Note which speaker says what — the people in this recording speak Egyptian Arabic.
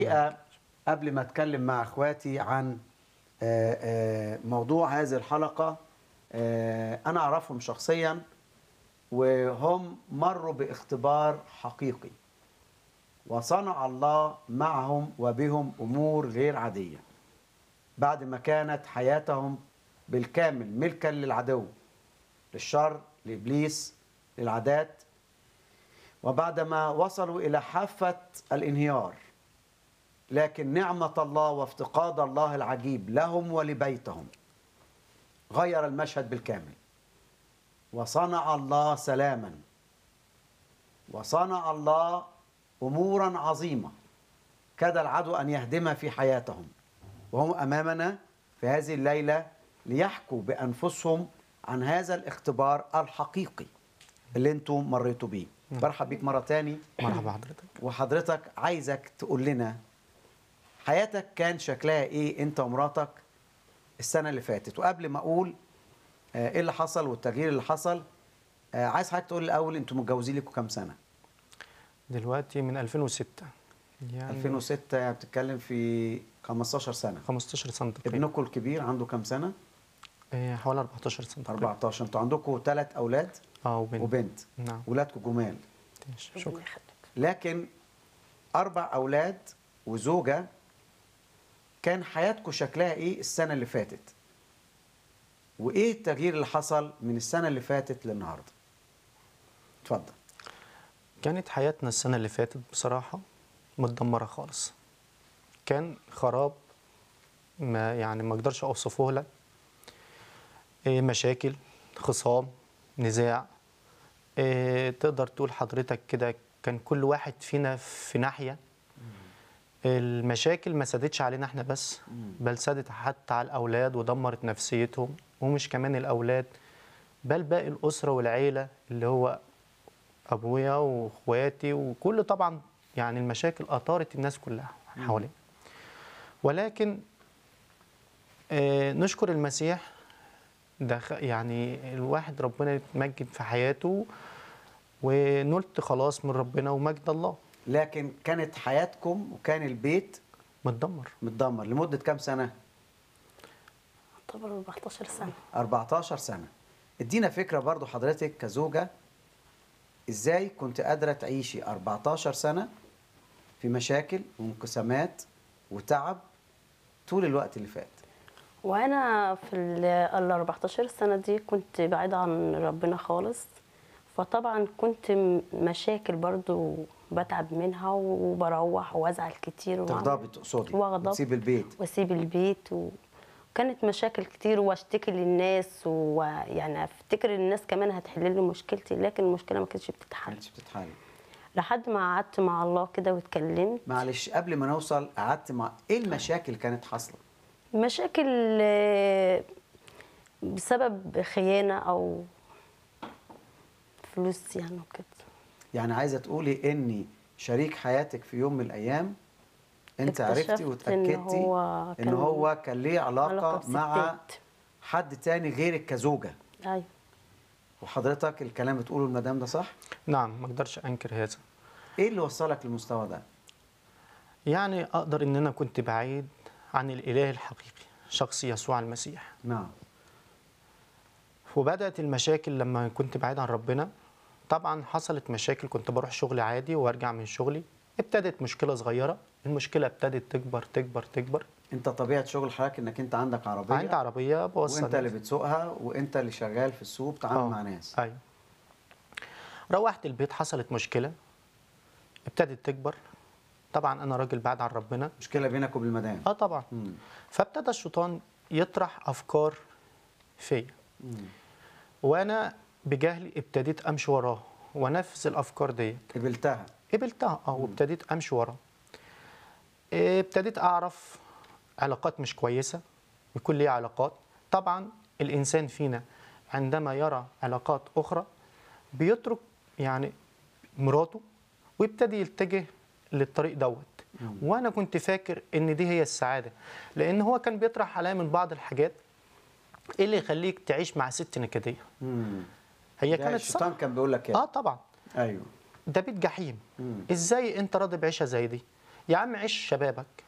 Speaker 1: الحقيقة قبل ما اتكلم مع اخواتي عن آه، آه، موضوع هذه الحلقة آه، انا اعرفهم شخصيا وهم مروا باختبار حقيقي وصنع الله معهم وبهم امور غير عادية بعد ما كانت حياتهم بالكامل ملكا للعدو للشر لابليس للعادات وبعدما وصلوا الى حافه الانهيار لكن نعمه الله وافتقاد الله العجيب لهم ولبيتهم غير المشهد بالكامل وصنع الله سلاما وصنع الله امورا عظيمه كاد العدو ان يهدم في حياتهم وهم امامنا في هذه الليله ليحكوا بانفسهم عن هذا الاختبار الحقيقي اللي انتم مريتوا بيه برحب بيك مره تاني
Speaker 2: مرحبا حضرتك
Speaker 1: وحضرتك عايزك تقول لنا حياتك كان شكلها ايه انت ومراتك السنه اللي فاتت وقبل ما اقول آه، ايه اللي حصل والتغيير اللي حصل آه، عايز حضرتك تقول الاول انتوا متجوزين لكم كام سنه
Speaker 2: دلوقتي من 2006 يعني
Speaker 1: 2006 يعني بتتكلم في 15 سنه
Speaker 2: 15 سنة تقريبا
Speaker 1: ابنكم الكبير عنده كام سنه
Speaker 2: إيه، حوالي 14 سنة تقريبا
Speaker 1: 14 انتوا عندكم ثلاث اولاد
Speaker 2: اه وبنت
Speaker 1: وبنت
Speaker 2: نعم
Speaker 1: ولادكم جمال
Speaker 2: شكرا
Speaker 1: لكن اربع اولاد وزوجه كان حياتكم شكلها ايه السنه اللي فاتت وايه التغيير اللي حصل من السنه اللي فاتت للنهارده اتفضل
Speaker 2: كانت حياتنا السنة اللي فاتت بصراحة متدمرة خالص كان خراب ما يعني ما اقدرش اوصفه لك إيه، مشاكل خصام نزاع إيه، تقدر تقول حضرتك كده كان كل واحد فينا في ناحية المشاكل ما سادتش علينا احنا بس بل سادت حتى على الأولاد ودمرت نفسيتهم ومش كمان الأولاد بل باقي الأسرة والعيلة اللي هو أبويا وإخواتي وكل طبعا يعني المشاكل أطارت الناس كلها حوالينا ولكن آه، نشكر المسيح ده خ- يعني الواحد ربنا يتمجد في حياته ونلت خلاص من ربنا ومجد الله
Speaker 1: لكن كانت حياتكم وكان البيت
Speaker 2: متدمر
Speaker 1: متدمر لمده كام سنه
Speaker 3: اعتبر 14 سنة
Speaker 1: 14 سنه ادينا فكره برضو حضرتك كزوجه ازاي كنت قادره تعيشي 14 سنه في مشاكل وانقسامات وتعب طول الوقت اللي فات
Speaker 3: وانا في ال ال 14 سنة دي كنت بعيدة عن ربنا خالص فطبعا كنت م- مشاكل برضو بتعب منها وبروح وازعل كتير وأعمل-
Speaker 1: تغضبي تقصدي
Speaker 3: واغضب
Speaker 1: وتسيب البيت
Speaker 3: واسيب البيت وكانت مشاكل كتير واشتكي للناس ويعني افتكر الناس كمان هتحل لي مشكلتي لكن المشكله ما كانتش
Speaker 1: ما
Speaker 3: بتتحل
Speaker 1: كانتش بتتحل
Speaker 3: لحد ما قعدت مع الله كده واتكلمت
Speaker 1: معلش قبل ما نوصل قعدت مع ايه المشاكل اللي كانت حاصله
Speaker 3: مشاكل آه، بسبب خيانه او فلوس يعني وكده
Speaker 1: يعني عايزه تقولي ان شريك حياتك في يوم من الايام انت عرفتي
Speaker 3: اكتشفت
Speaker 1: وتاكدتي
Speaker 3: إن هو
Speaker 1: ان
Speaker 3: كان
Speaker 1: هو كان ليه علاقه,
Speaker 3: علاقة
Speaker 1: مع
Speaker 3: بستات.
Speaker 1: حد تاني غيرك كزوجه
Speaker 3: ايوه
Speaker 1: وحضرتك الكلام بتقوله المدام ده صح
Speaker 2: نعم ما اقدرش انكر هذا
Speaker 1: ايه اللي وصلك للمستوى ده
Speaker 2: يعني اقدر ان انا كنت بعيد عن الاله الحقيقي شخص يسوع المسيح
Speaker 1: نعم
Speaker 2: وبدات المشاكل لما كنت بعيد عن ربنا طبعا حصلت مشاكل كنت بروح شغلي عادي وارجع من شغلي ابتدت مشكله صغيره المشكله ابتدت تكبر تكبر تكبر
Speaker 1: انت طبيعه شغل حضرتك انك انت عندك عربيه
Speaker 2: عندي عربيه بوصل
Speaker 1: وانت اللي
Speaker 2: ناس.
Speaker 1: بتسوقها وانت اللي شغال في السوق بتتعامل
Speaker 2: آه،
Speaker 1: مع ناس
Speaker 2: ايوه روحت البيت حصلت مشكله ابتدت تكبر طبعا انا راجل بعد عن ربنا
Speaker 1: مشكله بينك وبين المدام
Speaker 2: اه طبعا
Speaker 1: مم.
Speaker 2: فابتدى الشيطان يطرح افكار فيا
Speaker 1: مم.
Speaker 2: وانا بجهلي ابتديت امشي وراه وانفذ الافكار ديت
Speaker 1: قبلتها
Speaker 2: قبلتها اه وابتديت امشي وراه إيه، ابتديت اعرف علاقات مش كويسه يكون لي علاقات طبعا الانسان فينا عندما يرى علاقات اخرى بيترك يعني مراته ويبتدي يتجه للطريق دوت وانا كنت فاكر ان دي هي السعاده لان هو كان بيطرح عليا من بعض الحاجات ايه اللي يخليك تعيش مع ست نكديه
Speaker 1: مم.
Speaker 2: هي
Speaker 1: ده
Speaker 2: كانت
Speaker 1: الشيطان
Speaker 2: صح
Speaker 1: كان بيقول لك كده
Speaker 2: اه طبعا
Speaker 1: ايوه
Speaker 2: ده بيت جحيم
Speaker 1: مم.
Speaker 2: ازاي انت راضي بعيشه زي دي يا عم عيش شبابك